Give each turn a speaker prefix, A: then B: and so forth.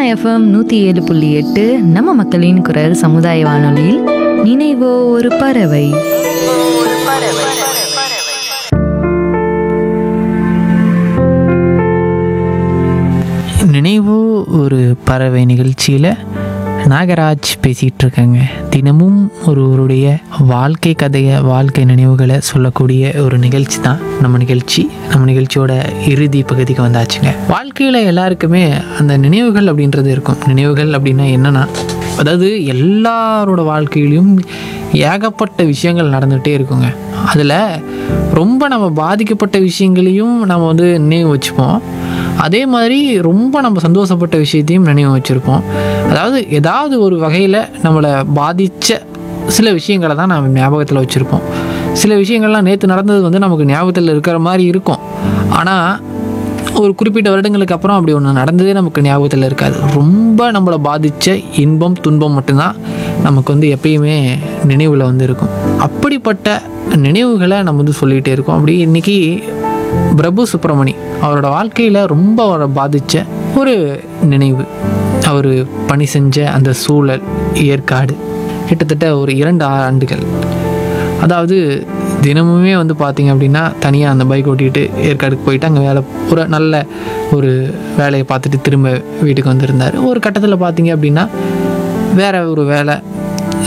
A: FM நூற்றி ஏழு புள்ளி எட்டு நம்ம மக்களின் குரல் சமுதாய வானொலியில் நினைவோ ஒரு பறவை
B: நினைவு ஒரு பறவை நிகழ்ச்சியில் நாகராஜ் பேசிகிட்டு இருக்கேங்க தினமும் ஒருவருடைய வாழ்க்கை கதையை வாழ்க்கை நினைவுகளை சொல்லக்கூடிய ஒரு நிகழ்ச்சி தான் நம்ம நிகழ்ச்சி நம்ம நிகழ்ச்சியோட இறுதி பகுதிக்கு வந்தாச்சுங்க வாழ்க்கையில் எல்லாருக்குமே அந்த நினைவுகள் அப்படின்றது இருக்கும் நினைவுகள் அப்படின்னா என்னென்னா அதாவது எல்லாரோட வாழ்க்கையிலையும் ஏகப்பட்ட விஷயங்கள் நடந்துகிட்டே இருக்குங்க அதில் ரொம்ப நம்ம பாதிக்கப்பட்ட விஷயங்களையும் நம்ம வந்து நினைவு வச்சுப்போம் அதே மாதிரி ரொம்ப நம்ம சந்தோஷப்பட்ட விஷயத்தையும் நினைவு வச்சுருப்போம் அதாவது ஏதாவது ஒரு வகையில் நம்மளை பாதித்த சில விஷயங்களை தான் நம்ம ஞாபகத்தில் வச்சுருப்போம் சில விஷயங்கள்லாம் நேற்று நடந்தது வந்து நமக்கு ஞாபகத்தில் இருக்கிற மாதிரி இருக்கும் ஆனால் ஒரு குறிப்பிட்ட வருடங்களுக்கு அப்புறம் அப்படி ஒன்று நடந்ததே நமக்கு ஞாபகத்தில் இருக்காது ரொம்ப நம்மளை பாதித்த இன்பம் துன்பம் மட்டும்தான் நமக்கு வந்து எப்பயுமே நினைவில் வந்து இருக்கும் அப்படிப்பட்ட நினைவுகளை நம்ம வந்து சொல்லிகிட்டே இருக்கோம் அப்படி இன்றைக்கி பிரபு சுப்பிரமணி அவரோட வாழ்க்கையில் ரொம்ப அவரை பாதித்த ஒரு நினைவு அவர் பணி செஞ்ச அந்த சூழல் ஏற்காடு கிட்டத்தட்ட ஒரு இரண்டு ஆண்டுகள் அதாவது தினமுமே வந்து பார்த்தீங்க அப்படின்னா தனியாக அந்த பைக் ஓட்டிகிட்டு ஏற்காடுக்கு போயிட்டு அங்கே வேலை ஒரு நல்ல ஒரு வேலையை பார்த்துட்டு திரும்ப வீட்டுக்கு வந்திருந்தார் ஒரு கட்டத்தில் பார்த்தீங்க அப்படின்னா வேற ஒரு வேலை